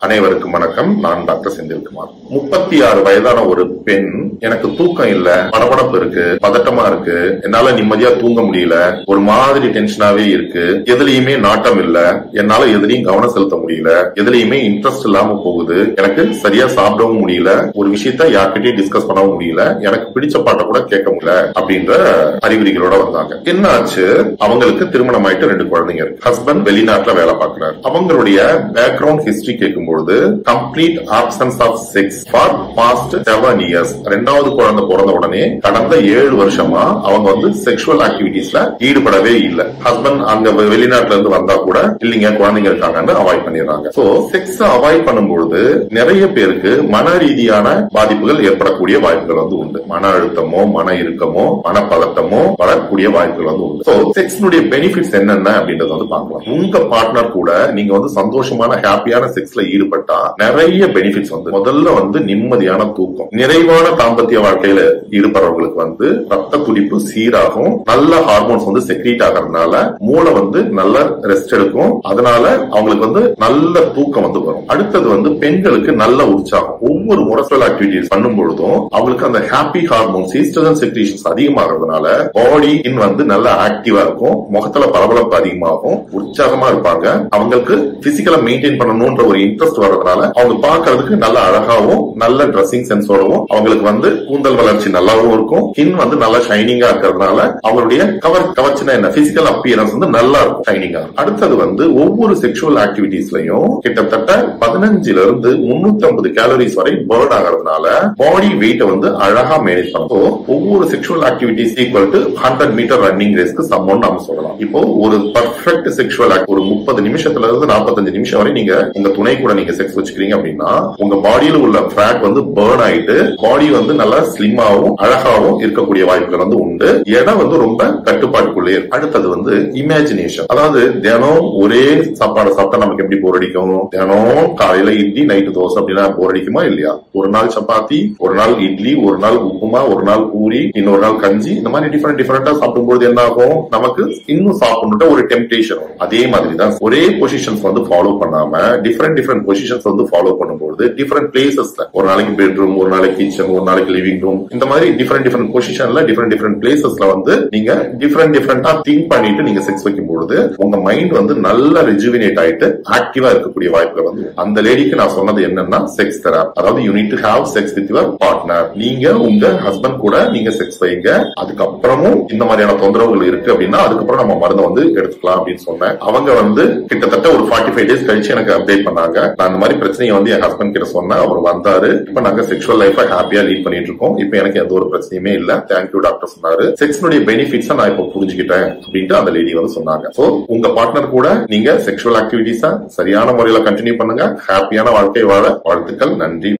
அனைவருக்கும் வணக்கம் நான் டாக்டர் செந்தில்குமார் முப்பத்தி ஆறு வயதான ஒரு பெண் எனக்கு தூக்கம் இல்ல படபடப்பு இருக்கு பதட்டமா இருக்கு என்னால நிம்மதியா தூங்க முடியல ஒரு மாதிரி டென்ஷனாவே இருக்கு எதுலயுமே நாட்டம் இல்ல என்னால எதுலயும் கவனம் செலுத்த முடியல எதுலயுமே இன்ட்ரெஸ்ட் இல்லாம போகுது எனக்கு சரியா சாப்பிடவும் முடியல ஒரு விஷயத்த யார்கிட்டயும் டிஸ்கஸ் பண்ணவும் முடியல எனக்கு பிடிச்ச பாட்டை கூட கேட்க முடியல அப்படின்ற அறிகுறிகளோட வந்தாங்க என்ன ஆச்சு அவங்களுக்கு திருமணம் ஆயிட்டு ரெண்டு குழந்தைங்க இருக்கு ஹஸ்பண்ட் வெளிநாட்டுல வேலை பார்க்கிறார் அவங்களுடைய பேக்ரவுண்ட் ஹிஸ்டரி கேட்கும் பொழுது complete options of sex for past seven years ரெண்டாவது குழந்தை பிறந்த உடனே கடந்த ஏழு வருஷமா அவங்க வந்து செக்ஷுவல் ஆக்டிவிட்டீஸ்ல ஈடுபடவே இல்லை ஹஸ்பண்ட் அங்க வெ- வெளிநாட்டுல இருந்து வந்தா கூட இல்லைங்க குழந்தைங்க இருக்காங்கன்னு அவாய்ட் பண்ணிடுறாங்க சோ செக்ஸ் அவாய்ட் பண்ணும்பொழுது நிறைய பேருக்கு மன ரீதியான பாதிப்புகள் ஏற்படக்கூடிய வாய்ப்புகள் வந்து உண்டு மன அழுத்தமோ மன இறுக்கமோ மனப்பதட்டமோ வரக்கூடிய வாய்ப்புகள் வந்து உண்டு சோ செக்ஸ்னுடைய பெனிஃபிட்ஸ் என்னென்ன அப்படின்றத வந்து பார்க்கலாம் உங்க பார்ட்னர் கூட நீங்க வந்து சந்தோஷமான ஹாப்பியான செக்ஸ்ல ஈடுபட்டா நிறைய பெனிஃபிட்ஸ் வந்து முதல்ல வந்து நிம்மதியான தூக்கம் நிறைவான தாம்பத்திய வாழ்க்கையில ஈடுபடுறவங்களுக்கு வந்து ரத்த துடிப்பு சீராகும் நல்ல ஹார்மோன்ஸ் வந்து செக்ரீட் ஆகிறதுனால மூளை வந்து நல்ல ரெஸ்ட் எடுக்கும் அதனால அவங்களுக்கு வந்து நல்ல தூக்கம் வந்து வரும் அடுத்தது வந்து பெண்களுக்கு நல்ல உற்சாகம் ஒவ்வொரு முரசல் ஆக்டிவிட்டிஸ் பண்ணும் பொழுதும் அவங்களுக்கு அந்த ஹாப்பி ஹார்மோன்ஸ் ஈஸ்ட்ரஜன் செக்ரீஷன்ஸ் அதிகமாகிறதுனால பாடி இன் வந்து நல்ல ஆக்டிவா இருக்கும் முகத்துல பளபளப்பு அதிகமாகும் உற்சாகமா இருப்பாங்க அவங்களுக்கு பிசிக்கலா மெயின்டைன் பண்ணணும்ன்ற ஒரு இன்ட்ரெஸ்ட் வர்றதுனால அவங்க பார்க்கிறதுக்கு நல்ல அழகாவும் நல்ல ட்ரெஸ்ஸிங் சென்ஸோடவும் அவங்களுக்கு வந்து கூந்தல் வளர்ச்சி நல்லாவும் இருக்கும் ஸ்கின் வந்து நல்லா ஷைனிங்கா இருக்கிறதுனால அவங்களுடைய கவர் கவர்ச்சினா என்ன பிசிக்கல் அப்பியரன்ஸ் வந்து நல்லா இருக்கும் ஷைனிங்கா அடுத்தது வந்து ஒவ்வொரு செக்ஷுவல் ஆக்டிவிட்டீஸ்லயும் கிட்டத்தட்ட பதினஞ்சுல இருந்து முன்னூத்தி ஐம்பது கேலரிஸ் வரை பேர்ன் ஆகிறதுனால பாடி வெயிட்ட வந்து அழகா மேனேஜ் பண்ணும் So, ஒவ்வொரு sexual activities equal to hundred metre running ரேஸ்க்கு சம்மன் நாம சொல்லலாம் இப்போ ஒரு பர்ஃபெக்ட் செக்ஷுவல் ஒரு முப்பது நிமிஷத்துல இருந்து நாற்பத்தஞ்சு நிமிஷம் வரை நீங்க உங்க துணை கூட நீங்க செக்ஸ் வச்சுக்கிறீங்க அப்படின்னா உங்க பாடியில உள்ள ஃபேட் வந்து பேர்ன் ஆயிட்டு பாடி வந்து நல்லா ஸ்லிம்மாவும் அழகாவும் இருக்கக்கூடிய வாய்ப்புகள் வந்து உண்டு இடம் வந்து ரொம்ப கட்டுப்பாட்டுக்குள்ளே இருக்கு. அடுத்தது வந்து இமேஜினேஷன் அதாவது தினம் ஒரே சாப்பாடு சாப்பிட்டா நமக்கு எப்படி போர் அடிக்கும் தினம் காலையில இட்லி நைட்டு தோசை அப்படின்னா போர் அடிக்குமா இல்லையா ஒரு நாள் சப்பாத்தி ஒரு நாள் இட்லி ஒரு நாள் உப்புமா ஒரு நாள் பூரி இன்னொரு நாள் கஞ்சி இந்த மாதிரி டிஃபரெண்ட் டிஃபரெண்டா சாப்பிடும்போது என்ன ஆகும் நமக்கு இன்னும் சாப்பிடணுன்ற ஒரு டெம்டேஷன் வரும் அதே மாதிரி தான் ஒரே பொசிஷன்ஸ் வந்து ஃபாலோ பண்ணாம டிஃபரெண்ட் டிஃபரெண்ட் பொசிஷன்ஸ் வந்து ஃபாலோ பண்ணும்போது டிஃபரெண்ட் பிளேசஸ்ல ஒரு நாளைக்கு பெட்ரூம் ஒரு நாளைக்கு கிச்சன் ஒரு நாளைக்கு லிவிங் ரூம் இந்த மாதிரி டிஃபரெண்ட் டிஃபரெண்ட் பொசிஷன்ல டிஃபரெண்ட் டிஃபரெண்ட் பிளேசஸ்ல வந்து நீங்க டிஃபரெண்ட் டிஃபரெண்டா திங்க் பண்ணிட்டு நீங்க செக்ஸ் வைக்கும் பொழுது உங்க மைண்ட் வந்து நல்லா ரெஜுவினேட் ஆயிட்டு ஆக்டிவா இருக்கக்கூடிய வாய்ப்புகள் வந்து உண்டு. அந்த லேடிக்கு நான் சொன்னது என்னன்னா செக்ஸ் தெராப் அதாவது you need to have sex with your partner நீங்க உங்க ஹஸ்பண்ட் கூட நீங்க செக்ஸ் வைங்க அதுக்கப்புறமும் இந்த மாதிரியான தொந்தரவுகள் இருக்கு அப்படின்னா அதுக்கப்புறம் நம்ம மருந்தை வந்து எடுத்துக்கலாம் அப்படின்னு சொன்னேன் அவங்க வந்து கிட்டத்தட்ட ஒரு ஃபார்ட்டி ஃபைவ் டேஸ் கழிச்சு எனக்கு அப்டேட் பண்ணாங்க நான் இந்த மாதிரி பிரச்சனையை வந்து என் ஹஸ்பண்ட் கிட்ட சொன்னேன் அவர் வந்தாரு இப்ப நாங்க செக்ஷுவல் லைஃபை ஹாப்பியா லீட் பண்ணிட்டு இருக்கோம் இப்ப எனக்கு எந்த ஒரு பிரச்சனையுமே இல்ல தேங்க்யூ டாக்டர் சொன்னாரு செக்ஸ்னுடைய பெனிஃபிட்ஸ் நான் இப்ப புரிஞ்சுக்கிட்டேன் அப்படின்ட்டு அந்த லேடி வந்து சொன்னாங்க சோ உங்க பார்ட்னர் கூட நீங்க செக்ஷுவல் ஆக்டிவிட்டிஸ சரியான முறையில கண்டினியூ பண்ணுங்க ஹாப்பியான வாழ்க்கை வாழ வாழ்த்துக்கள் நன்றி